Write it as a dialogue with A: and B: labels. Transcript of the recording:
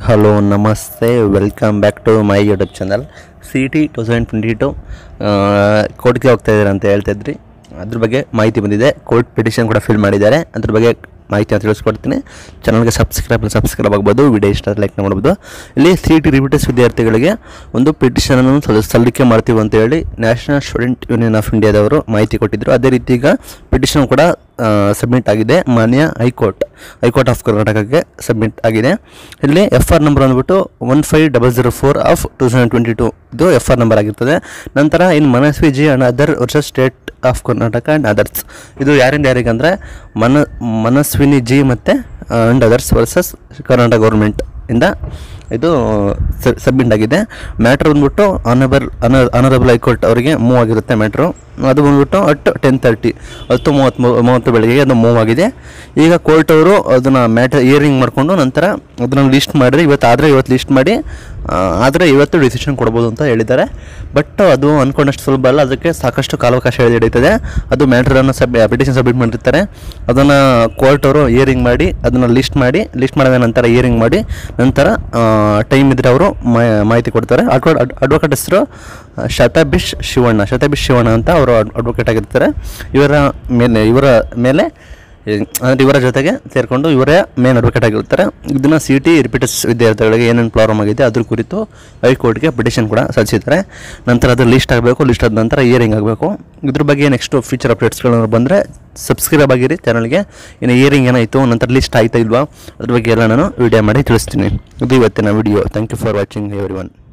A: hello ನಮಸ್ತೆ welcome back to my YouTube channel C T two thousand twenty two ಕೋರ್ಟ್ಗೆ ಹೋಗ್ತಾ ಇದ್ದಾರೆ ಅಂತ ಹೇಳ್ತಾ ಇದ್ರಿ ಅದ್ರ ಬಗ್ಗೆ ಮಾಹಿತಿ ಬಂದಿದೆ ಕೋರ್ಟ್ ಪಿಟಿಷನ್ ಕೂಡ ಫಿಲ್ ಮಾಡಿದ್ದಾರೆ ಅದ್ರ ಬಗ್ಗೆ ಮಾಹಿತಿಯನ್ನು ತಿಳಿಸ್ಕೊಡ್ತೀನಿ ಚಾನಲ್ಗೆ ಸಬ್ಸ್ಕ್ರೈಬ್ ಸಬ್ಸ್ಕ್ರೈಬ್ ಆಗ್ಬೋದು ವಿಡಿಯೋ ಇಷ್ಟ ಲೈಕ್ ಮಾಡ್ಬೋದು ಇಲ್ಲಿ ಸಿ ಟಿ ರಿಪಿಟರ್ಸ್ ವಿದ್ಯಾರ್ಥಿಗಳಿಗೆ ಒಂದು ಪಿಟಿಷನನ್ನು ಸಲ್ ಸಲ್ಲಿಕೆ ಮಾಡ್ತೀವಿ ಅಂತ ಹೇಳಿ ನ್ಯಾಷನಲ್ ಸ್ಟೂಡೆಂಟ್ ಯೂನಿಯನ್ ಆಫ್ ಇಂಡಿಯಾದವರು ಮಾಹಿತಿ ಕೊಟ್ಟಿದ್ದರು ಅದೇ ರೀತಿ ಈಗ ಪಿಟಿಷನ್ ಕೂಡ ಸಬ್ಮಿಟ್ ಆಗಿದೆ ಮಾನ್ಯ ಹೈಕೋರ್ಟ್ ಹೈಕೋರ್ಟ್ ಆಫ್ ಕರ್ನಾಟಕಕ್ಕೆ ಸಬ್ಮಿಟ್ ಆಗಿದೆ ಇಲ್ಲಿ ಎಫ್ ಆರ್ ನಂಬರ್ ಅಂದ್ಬಿಟ್ಟು one five double zero four of two thousand twenty two ಇದು ಎಫ್ ಆರ್ ನಂಬರ್ ಆಗಿರ್ತದೆ ನಂತರ in Manasvi ji and other versus state of Karnataka and others ಇದು ಯಾರಿಂದ ಯಾರಿಗೆ ಅಂದರೆ ಮನ ಮನಸ್ವಿನಿ ಜಿ ಮತ್ತು and others versus Karnataka government ಇಂದ ಇದು ಸಬ್ಮಿಟ್ ಆಗಿದೆ ಮ್ಯಾಟ್ರ್ ಬಂದ್ಬಿಟ್ಟು ಆನಬಲ್ ಆನರಬಲ್ ಹೈಕೋರ್ಟ್ ಅವರಿಗೆ ಮೂವ್ ಆಗಿರುತ್ತೆ ಮ್ಯಾಟ್ರು ಅದು ಬಂದ್ಬಿಟ್ಟು ಅಟ್ ಟೆನ್ ತರ್ಟಿ ಹತ್ತು ಮೂವತ್ತು ಮೂವತ್ತು ಬೆಳಗ್ಗೆ ಅದು ಮೂವ್ ಆಗಿದೆ ಈಗ ಕೋರ್ಟ್ ಅವರು ಅದನ್ನು ಮ್ಯಾಟ್ರ್ ಇಯರಿಂಗ್ ಮಾಡಿಕೊಂಡು ನಂತರ ಅದನ್ನು ಲಿಸ್ಟ್ ಮಾಡಿದ್ರೆ ಇವತ್ತು ಆದರೆ ಇವತ್ತು ಲಿಸ್ಟ್ ಮಾಡಿ ಆದರೆ ಇವತ್ತು ಡಿಸಿಷನ್ ಕೊಡ್ಬೋದು ಅಂತ ಹೇಳಿದ್ದಾರೆ ಬಟ್ ಅದು ಅಂದ್ಕೊಂಡಷ್ಟು ಸುಲಭ ಅಲ್ಲ ಅದಕ್ಕೆ ಸಾಕಷ್ಟು ಕಾಲಾವಕಾಶ ಹಿಡಿತದೆ ಅದು ಮ್ಯಾಟ್ರನ್ನು ಸಬ್ ಪಿಟಿಷನ್ ಸಬ್ಮಿಟ್ ಮಾಡಿರ್ತಾರೆ ಅದನ್ನು ಕೋರ್ಟ್ ಅವರು ಇಯರಿಂಗ್ ಮಾಡಿ ಅದನ್ನು ಲಿಸ್ಟ್ ಮಾಡಿ ಲಿಸ್ಟ್ ಮಾಡಿದ ನಂತರ ಇಯರಿಂಗ್ ಮಾಡಿ ನಂತರ ಟೈಮ್ ಇದ್ದರೆ ಅವರು ಮಾಹಿತಿ ಕೊಡ್ತಾರೆ ಅಡ್ವ ಅಡ್ವೊಕೇಟ್ ಹೆಸರು ಶತಭಿಷ್ ಶಿವಣ್ಣ ಶತಭಿಷ್ ಶಿವಣ್ಣ ಅಂತ ಅವರು ಅಡ್ವೊಕೇಟ್ ಆಗಿರ್ತಾರೆ ಇವರ ಮೇಲೆ ಇವರ ಮೇಲೆ ಅಂದರೆ ಇವರ ಜೊತೆಗೆ ಸೇರಿಕೊಂಡು ಇವರೇ ಮೇನ್ ಅಡ್ವೊಕೇಟ್ ಆಗಿರ್ತಾರೆ ಇದನ್ನು ಸಿ ಟಿ ರಿಪೀಟರ್ಸ್ ವಿದ್ಯಾರ್ಥಿಗಳಿಗೆ ಏನೇನು ಪ್ರಾಬ್ಲಮ್ ಆಗಿದೆ ಅದ್ರ ಕುರಿತು ಹೈಕೋರ್ಟ್ಗೆ ಪಿಟಿಷನ್ ಕೂಡ ಸಲ್ಲಿಸಿದ್ದಾರೆ ನಂತರ ಅದು ಲಿಸ್ಟ್ ಆಗಬೇಕು ಲಿಸ್ಟ್ ಆದ ನಂತರ ಇಯರಿಂಗ್ ಆಗಬೇಕು ಇದ್ರ ಬಗ್ಗೆ ನೆಕ್ಸ್ಟು ಫ್ಯೂಚರ್ ಅಪ್ಡೇಟ್ಸ್ಗಳು ಬಂದರೆ ಸಬ್ಸ್ಕ್ರೈಬ್ ಆಗಿರಿ ಚಾನಲ್ಗೆ ಇನ್ನು ಇಯರಿಂಗ್ ಏನಾಯಿತು ನಂತರ ಲಿಸ್ಟ್ ಆಯ್ತಾ ಇಲ್ವಾ ಅದ್ರ ಬಗ್ಗೆ ಎಲ್ಲ ನಾನು ವಿಡಿಯೋ ಮಾಡಿ ತಿಳಿಸ್ತೀನಿ ಇದು ಇವತ್ತಿನ video thank you for watching every one